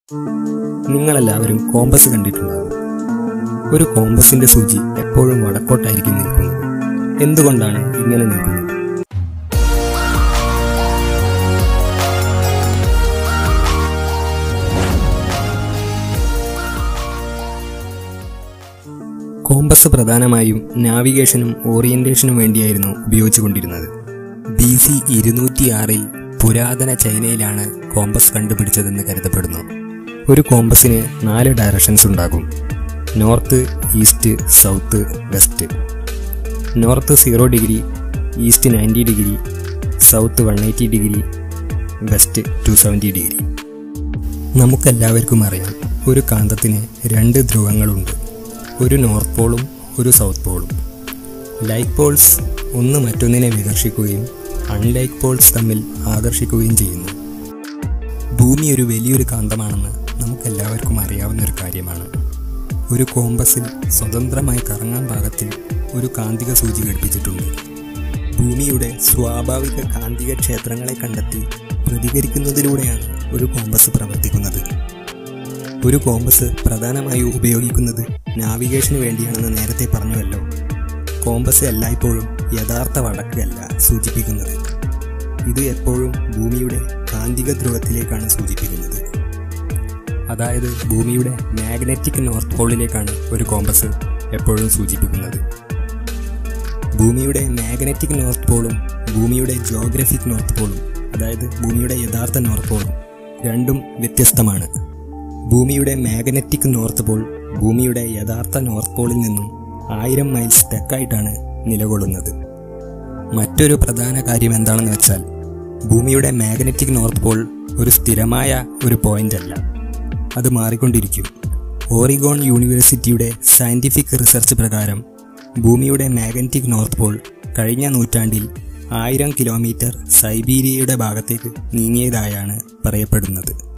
നിങ്ങളെല്ലാവരും കോമ്പസ് കണ്ടിട്ടുണ്ടാകും ഒരു കോമ്പസിന്റെ സൂചി എപ്പോഴും വടക്കോട്ടായിരിക്കും നിൽക്കുന്നത് എന്തുകൊണ്ടാണ് ഇങ്ങനെ നിൽക്കുന്നത് കോമ്പസ് പ്രധാനമായും നാവിഗേഷനും ഓറിയന്റേഷനും വേണ്ടിയായിരുന്നു ഉപയോഗിച്ചുകൊണ്ടിരുന്നത് ബി സി ഇരുന്നൂറ്റിയാറിൽ പുരാതന ചൈനയിലാണ് കോമ്പസ് കണ്ടുപിടിച്ചതെന്ന് കരുതപ്പെടുന്നു ഒരു കോമ്പസിന് നാല് ഡയറക്ഷൻസ് ഉണ്ടാകും north east south west north zero degree east ninety degree south one eighty degree west two seventy degree നമുക്കെല്ലാവർക്കും അറിയാം ഒരു കാന്തത്തിന് രണ്ട് ധ്രുവങ്ങളുണ്ട് ഒരു നോർത്ത് പോളും ഒരു സൗത്ത് പോളും ലൈക്ക് പോൾസ് ഒന്ന് മറ്റൊന്നിനെ വികർഷിക്കുകയും അൺലൈക്ക് പോൾസ് തമ്മിൽ ആകർഷിക്കുകയും ചെയ്യുന്നു ഭൂമി ഒരു വലിയൊരു കാന്തമാണെന്ന് നമുക്കെല്ലാവർക്കും അറിയാവുന്ന ഒരു കാര്യമാണ് ഒരു കോമ്പസിൽ സ്വതന്ത്രമായി കറങ്ങാൻ പാകത്തിൽ ഒരു കാന്തിക സൂചി ഘടിപ്പിച്ചിട്ടുണ്ട് ഭൂമിയുടെ സ്വാഭാവിക കാന്തിക ക്ഷേത്രങ്ങളെ കണ്ടെത്തി പ്രതികരിക്കുന്നതിലൂടെയാണ് ഒരു കോമ്പസ് പ്രവർത്തിക്കുന്നത് ഒരു കോമ്പസ് പ്രധാനമായി ഉപയോഗിക്കുന്നത് നാവിഗേഷന് വേണ്ടിയാണെന്ന് നേരത്തെ പറഞ്ഞുവല്ലോ കോമ്പസ് എല്ലായ്പ്പോഴും യഥാർത്ഥ വടക്കല്ല സൂചിപ്പിക്കുന്നത് ഇത് എപ്പോഴും ഭൂമിയുടെ കാന്തിക ധ്രുവത്തിലേക്കാണ് സൂചിപ്പിക്കുന്നത് അതായത് ഭൂമിയുടെ മാഗ്നറ്റിക് നോർത്ത് പോളിലേക്കാണ് ഒരു കോമ്പസ് എപ്പോഴും സൂചിപ്പിക്കുന്നത് ഭൂമിയുടെ മാഗ്നറ്റിക് നോർത്ത് പോളും ഭൂമിയുടെ ജോഗ്രഫിക് നോർത്ത് പോളും അതായത് ഭൂമിയുടെ യഥാർത്ഥ നോർത്ത് പോളും രണ്ടും വ്യത്യസ്തമാണ് ഭൂമിയുടെ മാഗ്നറ്റിക് നോർത്ത് പോൾ ഭൂമിയുടെ യഥാർത്ഥ നോർത്ത് പോളിൽ നിന്നും ആയിരം മൈൽസ് തെക്കായിട്ടാണ് നിലകൊള്ളുന്നത് മറ്റൊരു പ്രധാന കാര്യം എന്താണെന്ന് വെച്ചാൽ ഭൂമിയുടെ മാഗ്നറ്റിക് നോർത്ത് പോൾ ഒരു സ്ഥിരമായ ഒരു പോയിന്റ് അല്ല അത് മാറിക്കൊണ്ടിരിക്കും ഓറിഗോൺ യൂണിവേഴ്സിറ്റിയുടെ സയന്റിഫിക് റിസർച്ച് പ്രകാരം ഭൂമിയുടെ മാഗ്നറ്റിക് നോർത്ത് പോൾ കഴിഞ്ഞ നൂറ്റാണ്ടിൽ ആയിരം കിലോമീറ്റർ സൈബീരിയയുടെ ഭാഗത്തേക്ക് നീങ്ങിയതായാണ് പറയപ്പെടുന്നത്